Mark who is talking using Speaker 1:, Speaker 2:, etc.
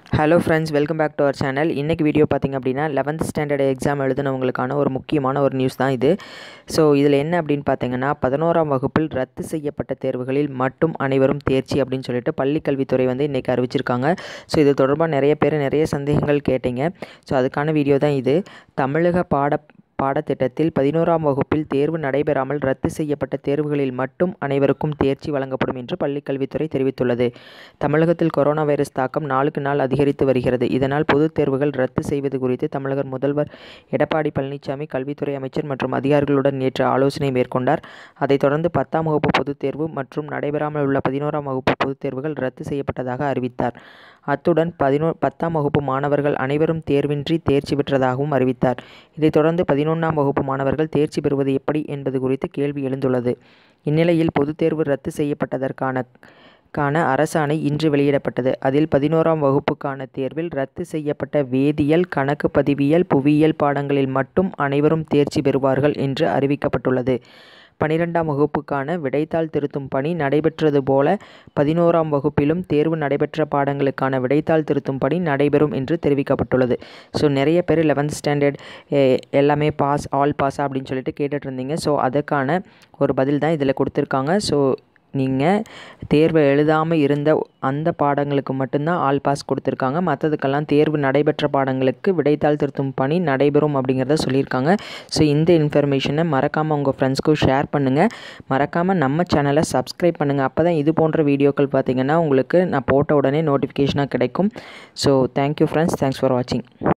Speaker 1: hello friends welcome back to our channel இன்றைக்கி video பார்த்திங்க அப்படின்னா லெவன்த் ஸ்டாண்டர்ட் எக்ஸாம் எழுதினவங்களுக்கான ஒரு முக்கியமான ஒரு நியூஸ் தான் இது ஸோ இதில் என்ன அப்படின்னு பார்த்தீங்கன்னா பதினோராம் வகுப்பில் ரத்து செய்யப்பட்ட தேர்வுகளில் மட்டும் அனைவரும் தேர்ச்சி அப்படின்னு சொல்லிட்டு பள்ளி கல்வித்துறை வந்து இன்றைக்கி அறிவிச்சிருக்காங்க ஸோ இது தொடர்பாக நிறைய பேர் நிறைய சந்தேகங்கள் கேட்டீங்க ஸோ அதுக்கான வீடியோ தான் இது தமிழக பாட பாடத்திட்டத்தில் பதினோராம் வகுப்பில் தேர்வு நடைபெறாமல் ரத்து செய்யப்பட்ட தேர்வுகளில் மட்டும் அனைவருக்கும் தேர்ச்சி வழங்கப்படும் என்று பள்ளிக்கல்வித்துறை தெரிவித்துள்ளது தமிழகத்தில் கொரோனா வைரஸ் தாக்கம் நாளுக்கு நாள் அதிகரித்து வருகிறது இதனால் பொதுத் தேர்வுகள் ரத்து செய்வது குறித்து தமிழக முதல்வர் எடப்பாடி பழனிசாமி கல்வித்துறை அமைச்சர் மற்றும் அதிகாரிகளுடன் நேற்று ஆலோசனை மேற்கொண்டார் அதைத் தொடர்ந்து பத்தாம் வகுப்பு பொதுத் தேர்வு மற்றும் நடைபெறாமல் உள்ள பதினோராம் வகுப்பு பொதுத் தேர்வுகள் ரத்து செய்யப்பட்டதாக அறிவித்தார் அத்துடன் பதினோ பத்தாம் வகுப்பு மாணவர்கள் அனைவரும் தேர்வின்றி தேர்ச்சி பெற்றதாகவும் அறிவித்தார் இதைத் தொடர்ந்து பதினொன்றாம் வகுப்பு மாணவர்கள் தேர்ச்சி பெறுவது எப்படி என்பது குறித்து கேள்வி எழுந்துள்ளது இந்நிலையில் பொதுத் தேர்வு ரத்து செய்யப்பட்டதற்கான கான அரசாணை இன்று வெளியிடப்பட்டது அதில் பதினோராம் வகுப்புக்கான தேர்வில் ரத்து செய்யப்பட்ட வேதியியல் கணக்கு பதிவியல் புவியியல் பாடங்களில் மட்டும் அனைவரும் தேர்ச்சி பெறுவார்கள் என்று அறிவிக்கப்பட்டுள்ளது பனிரெண்டாம் வகுப்புக்கான விடைத்தாள் திருத்தும் பணி நடைபெற்றது போல பதினோராம் வகுப்பிலும் தேர்வு நடைபெற்ற பாடங்களுக்கான விடைத்தாள் திருத்தும் பணி நடைபெறும் என்று தெரிவிக்கப்பட்டுள்ளது ஸோ நிறைய பேர் லெவன்த் ஸ்டாண்டர்ட் எல்லாமே பாஸ் ஆல் பாஸ் அப்படின்னு சொல்லிட்டு கேட்டுட்டு இருந்தீங்க ஸோ அதுக்கான ஒரு பதில் தான் இதில் கொடுத்துருக்காங்க ஸோ நீங்கள் தேர்வை எழுதாமல் இருந்த அந்த பாடங்களுக்கு மட்டும்தான் ஆல் பாஸ் கொடுத்துருக்காங்க மற்றதுக்கெல்லாம் தேர்வு நடைபெற்ற பாடங்களுக்கு விடைத்தாள் திருத்தும் பணி நடைபெறும் அப்படிங்கிறத சொல்லியிருக்காங்க ஸோ இந்த இன்ஃபர்மேஷனை மறக்காமல் உங்கள் ஃப்ரெண்ட்ஸ்க்கும் ஷேர் பண்ணுங்கள் மறக்காமல் நம்ம சேனலை சப்ஸ்கிரைப் பண்ணுங்கள் அப்போ தான் இது போன்ற வீடியோக்கள் பார்த்திங்கன்னா உங்களுக்கு நான் போட்ட உடனே நோட்டிஃபிகேஷனாக கிடைக்கும் so thank you friends thanks for வாட்சிங்